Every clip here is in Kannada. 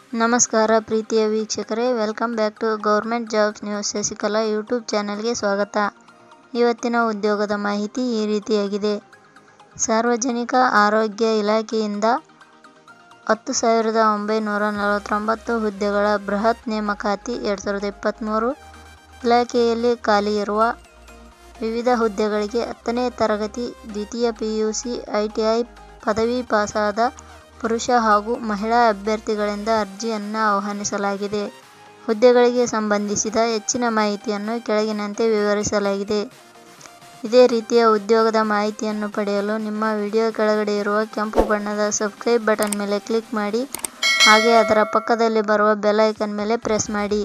ನಮಸ್ಕಾರ ಪ್ರೀತಿಯ ವೀಕ್ಷಕರೇ welcome back to government jobs news Shashikala YouTube ಚಾನಲ್ಗೆ ಸ್ವಾಗತ ಇವತ್ತಿನ ಉದ್ಯೋಗದ ಮಾಹಿತಿ ಈ ರೀತಿಯಾಗಿದೆ ಸಾರ್ವಜನಿಕ ಆರೋಗ್ಯ ಇಲಾಖೆಯಿಂದ ಹತ್ತು ಸಾವಿರದ ಒಂಬೈನೂರ ನಲವತ್ತೊಂಬತ್ತು ಹುದ್ದೆಗಳ ಬೃಹತ್ ನೇಮಕಾತಿ ಎರಡು ಸಾವಿರದ ಇಪ್ಪತ್ತ್ಮೂರು ಇಲಾಖೆಯಲ್ಲಿ ಖಾಲಿ ಇರುವ ವಿವಿಧ ಹುದ್ದೆಗಳಿಗೆ ಹತ್ತನೇ ತರಗತಿ ದ್ವಿತೀಯ ಪಿಯುಸಿ ಐಟಿಐ ಪದವಿ ಪಾಸಾದ ಪುರುಷ ಹಾಗೂ ಮಹಿಳಾ ಅಭ್ಯರ್ಥಿಗಳಿಂದ ಅರ್ಜಿಯನ್ನು ಆಹ್ವಾನಿಸಲಾಗಿದೆ ಹುದ್ದೆಗಳಿಗೆ ಸಂಬಂಧಿಸಿದ ಹೆಚ್ಚಿನ ಮಾಹಿತಿಯನ್ನು ಕೆಳಗಿನಂತೆ ವಿವರಿಸಲಾಗಿದೆ ಇದೇ ರೀತಿಯ ಉದ್ಯೋಗದ ಮಾಹಿತಿಯನ್ನು ಪಡೆಯಲು ನಿಮ್ಮ ವಿಡಿಯೋ ಕೆಳಗಡೆ ಇರುವ ಕೆಂಪು ಬಣ್ಣದ ಸಬ್ಸ್ಕ್ರೈಬ್ ಬಟನ್ ಮೇಲೆ ಕ್ಲಿಕ್ ಮಾಡಿ ಹಾಗೆ ಅದರ ಪಕ್ಕದಲ್ಲಿ ಬರುವ ಬೆಲ್ ಐಕನ್ ಮೇಲೆ ಪ್ರೆಸ್ ಮಾಡಿ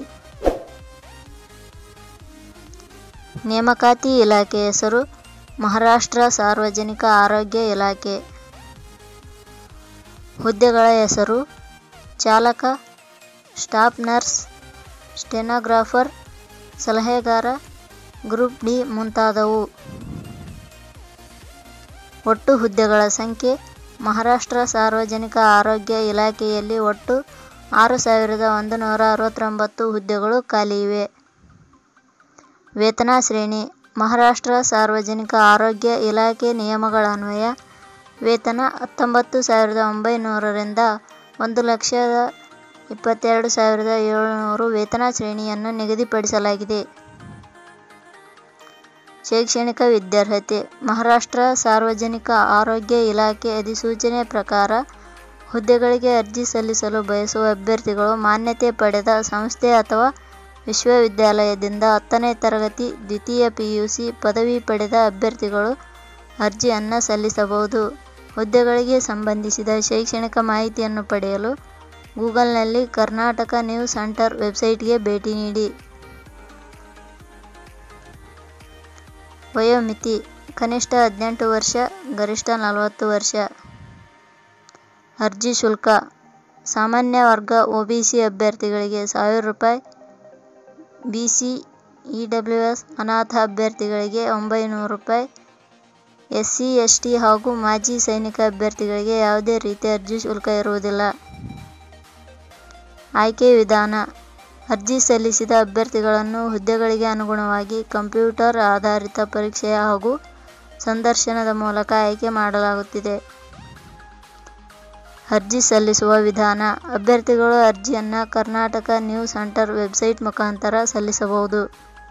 ನೇಮಕಾತಿ ಇಲಾಖೆ ಹೆಸರು ಮಹಾರಾಷ್ಟ್ರ ಸಾರ್ವಜನಿಕ ಆರೋಗ್ಯ ಇಲಾಖೆ ಹುದ್ದೆಗಳ ಹೆಸರು ಚಾಲಕ ಸ್ಟಾಫ್ ನರ್ಸ್ ಸ್ಟೆನೋಗ್ರಾಫರ್ ಸಲಹೆಗಾರ ಗ್ರೂಪ್ ಡಿ ಮುಂತಾದವು ಒಟ್ಟು ಹುದ್ದೆಗಳ ಸಂಖ್ಯೆ ಮಹಾರಾಷ್ಟ್ರ ಸಾರ್ವಜನಿಕ ಆರೋಗ್ಯ ಇಲಾಖೆಯಲ್ಲಿ ಒಟ್ಟು ಆರು ಸಾವಿರದ ಒಂದು ನೂರ ಅರವತ್ತೊಂಬತ್ತು ಹುದ್ದೆಗಳು ಖಾಲಿ ಇವೆ ವೇತನ ಶ್ರೇಣಿ ಮಹಾರಾಷ್ಟ್ರ ಸಾರ್ವಜನಿಕ ಆರೋಗ್ಯ ಇಲಾಖೆ ನಿಯಮಗಳನ್ವಯ ವೇತನ ಹತ್ತೊಂಬತ್ತು ಸಾವಿರದ ಒಂಬೈನೂರರಿಂದ ಒಂದು ಲಕ್ಷದ ಇಪ್ಪತ್ತೆರಡು ಸಾವಿರದ ಏಳುನೂರು ವೇತನ ಶ್ರೇಣಿಯನ್ನು ನಿಗದಿಪಡಿಸಲಾಗಿದೆ ಶೈಕ್ಷಣಿಕ ವಿದ್ಯಾರ್ಹತೆ ಮಹಾರಾಷ್ಟ್ರ ಸಾರ್ವಜನಿಕ ಆರೋಗ್ಯ ಇಲಾಖೆ ಅಧಿಸೂಚನೆ ಪ್ರಕಾರ ಹುದ್ದೆಗಳಿಗೆ ಅರ್ಜಿ ಸಲ್ಲಿಸಲು ಬಯಸುವ ಅಭ್ಯರ್ಥಿಗಳು ಮಾನ್ಯತೆ ಪಡೆದ ಸಂಸ್ಥೆ ಅಥವಾ ವಿಶ್ವವಿದ್ಯಾಲಯದಿಂದ ಹತ್ತನೇ ತರಗತಿ ದ್ವಿತೀಯ ಪಿಯುಸಿ ಪದವಿ ಪಡೆದ ಅಭ್ಯರ್ಥಿಗಳು ಅರ್ಜಿಯನ್ನು ಸಲ್ಲಿಸಬಹುದು ಹುದ್ದೆಗಳಿಗೆ ಸಂಬಂಧಿಸಿದ ಶೈಕ್ಷಣಿಕ ಮಾಹಿತಿಯನ್ನು ಪಡೆಯಲು ಗೂಗಲ್ನಲ್ಲಿ ಕರ್ನಾಟಕ ನ್ಯೂಸ್ ಸೆಂಟರ್ ವೆಬ್ಸೈಟ್ಗೆ ಭೇಟಿ ನೀಡಿ ವಯೋಮಿತಿ ಕನಿಷ್ಠ ಹದಿನೆಂಟು ವರ್ಷ ಗರಿಷ್ಠ ನಲವತ್ತು ವರ್ಷ ಅರ್ಜಿ ಶುಲ್ಕ ಸಾಮಾನ್ಯ ವರ್ಗ ಒಬಿಸಿ ಅಭ್ಯರ್ಥಿಗಳಿಗೆ ಸಾವಿರ ರೂಪಾಯಿ ಬಿಸಿ ಇಡಬ್ಲ್ಯೂಎಸ್ ಅನಾಥ ಅಭ್ಯರ್ಥಿಗಳಿಗೆ ಒಂಬೈನೂರು ರೂಪಾಯಿ ಎಸ್ಸಿ ಎಸ್ಟಿ ಹಾಗೂ ಮಾಜಿ ಸೈನಿಕ ಅಭ್ಯರ್ಥಿಗಳಿಗೆ ಯಾವುದೇ ರೀತಿಯ ಅರ್ಜಿ ಶುಲ್ಕ ಇರುವುದಿಲ್ಲ ಆಯ್ಕೆ ವಿಧಾನ ಅರ್ಜಿ ಸಲ್ಲಿಸಿದ ಅಭ್ಯರ್ಥಿಗಳನ್ನು ಹುದ್ದೆಗಳಿಗೆ ಅನುಗುಣವಾಗಿ ಕಂಪ್ಯೂಟರ್ ಆಧಾರಿತ ಪರೀಕ್ಷೆ ಹಾಗೂ ಸಂದರ್ಶನದ ಮೂಲಕ ಆಯ್ಕೆ ಮಾಡಲಾಗುತ್ತಿದೆ ಅರ್ಜಿ ಸಲ್ಲಿಸುವ ವಿಧಾನ ಅಭ್ಯರ್ಥಿಗಳು ಅರ್ಜಿಯನ್ನು ಕರ್ನಾಟಕ ನ್ಯೂಸ್ ಸೆಂಟರ್ ವೆಬ್ಸೈಟ್ ಮುಖಾಂತರ ಸಲ್ಲಿಸಬಹುದು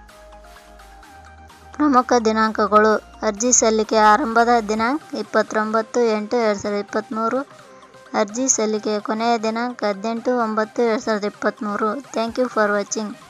ಪ್ರಮುಖ ದಿನಾಂಕಗಳು ಅರ್ಜಿ ಸಲ್ಲಿಕೆ ಆರಂಭದ ದಿನಾಂಕ ಇಪ್ಪತ್ತೊಂಬತ್ತು ಎಂಟು ಎರಡು ಸಾವಿರದ ಇಪ್ಪತ್ತ್ಮೂರು ಅರ್ಜಿ ಸಲ್ಲಿಕೆಯ ಕೊನೆಯ ದಿನಾಂಕ ಹದಿನೆಂಟು ಒಂಬತ್ತು ಎರಡು ಸಾವಿರದ ಇಪ್ಪತ್ತ್ಮೂರು ಥ್ಯಾಂಕ್ ಯು ಫಾರ್ ವಾಚಿಂಗ್